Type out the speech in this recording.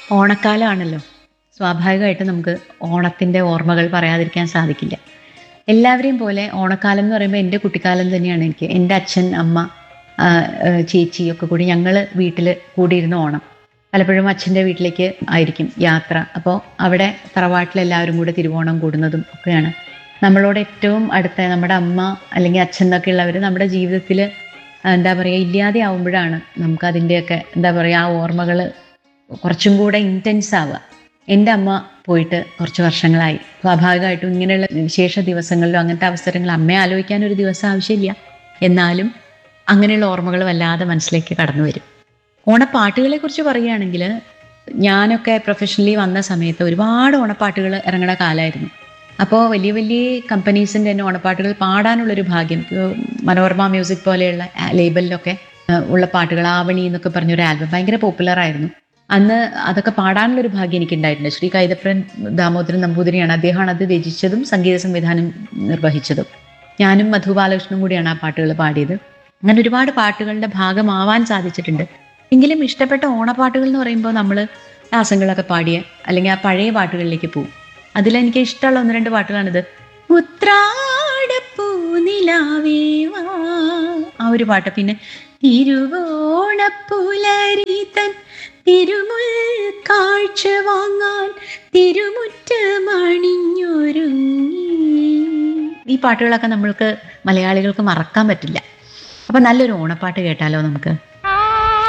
ഓണക്കാലമാണല്ലോ സ്വാഭാവികമായിട്ടും നമുക്ക് ഓണത്തിൻ്റെ ഓർമ്മകൾ പറയാതിരിക്കാൻ സാധിക്കില്ല എല്ലാവരെയും പോലെ ഓണക്കാലം എന്ന് പറയുമ്പോൾ എൻ്റെ കുട്ടിക്കാലം തന്നെയാണ് എനിക്ക് എൻ്റെ അച്ഛൻ അമ്മ ആ, ആ, ചേച്ചി ഒക്കെ കൂടി ഞങ്ങൾ വീട്ടിൽ കൂടിയിരുന്ന ഓണം പലപ്പോഴും അച്ഛൻ്റെ വീട്ടിലേക്ക് ആയിരിക്കും യാത്ര അപ്പോൾ അവിടെ തറവാട്ടിലെല്ലാവരും കൂടെ തിരുവോണം കൂടുന്നതും ഒക്കെയാണ് നമ്മളോട് ഏറ്റവും അടുത്ത നമ്മുടെ അമ്മ അല്ലെങ്കിൽ അച്ഛൻ എന്നൊക്കെ ഉള്ളവർ നമ്മുടെ ജീവിതത്തിൽ എന്താ പറയുക ഇല്ലാതെ ആവുമ്പോഴാണ് നമുക്ക് അതിൻ്റെയൊക്കെ എന്താ പറയുക ആ ഓർമ്മകൾ കുറച്ചും കൂടെ ഇൻറ്റൻസ് ആവുക എൻ്റെ അമ്മ പോയിട്ട് കുറച്ച് വർഷങ്ങളായി സ്വാഭാവികമായിട്ടും ഇങ്ങനെയുള്ള വിശേഷ ദിവസങ്ങളിലും അങ്ങനത്തെ അവസരങ്ങൾ അമ്മയെ ആലോചിക്കാൻ ഒരു ദിവസം ആവശ്യമില്ല എന്നാലും അങ്ങനെയുള്ള ഓർമ്മകൾ വല്ലാതെ മനസ്സിലേക്ക് കടന്നു വരും ഓണപ്പാട്ടുകളെ കുറിച്ച് പറയുകയാണെങ്കിൽ ഞാനൊക്കെ പ്രൊഫഷണലി വന്ന സമയത്ത് ഒരുപാട് ഓണപ്പാട്ടുകൾ ഇറങ്ങുന്ന കാലമായിരുന്നു അപ്പോൾ വലിയ വലിയ കമ്പനീസിൻ്റെ തന്നെ ഓണപ്പാട്ടുകൾ പാടാനുള്ളൊരു ഭാഗ്യം ഇപ്പോൾ മനോരമ മ്യൂസിക് പോലെയുള്ള ലേബലിലൊക്കെ ആ, ഉള്ള പാട്ടുകൾ ആവണി എന്നൊക്കെ പറഞ്ഞൊരു ആൽബം ഭയങ്കര പോപ്പുലർ ആയിരുന്നു അന്ന് അതൊക്കെ പാടാനുള്ളൊരു ഭാഗ്യം എനിക്കുണ്ടായിട്ടുണ്ട് ശ്രീ കൈതപ്രൻ ദാമോദരൻ നമ്പൂതിരിയാണ് അദ്ദേഹമാണ് അത് രചിച്ചതും സംഗീത സംവിധാനം നിർവഹിച്ചതും ഞാനും മധു ബാലകൃഷ്ണനും കൂടിയാണ് ആ പാട്ടുകൾ പാടിയത് അങ്ങനെ ഒരുപാട് പാട്ടുകളുടെ ഭാഗമാവാൻ സാധിച്ചിട്ടുണ്ട് എങ്കിലും ഇഷ്ടപ്പെട്ട ഓണപ്പാട്ടുകൾ എന്ന് പറയുമ്പോൾ നമ്മൾ രാസങ്ങളൊക്കെ പാടിയ അല്ലെങ്കിൽ ആ പഴയ പാട്ടുകളിലേക്ക് പോകും അതിലെനിക്ക് ഇഷ്ടമുള്ള ഒന്ന് രണ്ട് പാട്ടുകളാണിത് ഉത്രാടപ്പൂനിലാവേ വാ ആ ഒരു പാട്ട് പിന്നെ തിരുവോണപ്പുലരി തൻ തിരുമുൽ കാഴ്ച വാങ്ങാൻ തിരുമുറ്റമണിഞ്ഞൊരുങ്ങി ഈ പാട്ടുകളൊക്കെ നമ്മൾക്ക് മലയാളികൾക്ക് മറക്കാൻ പറ്റില്ല അപ്പൊ നല്ലൊരു ഓണപ്പാട്ട് കേട്ടാലോ നമുക്ക്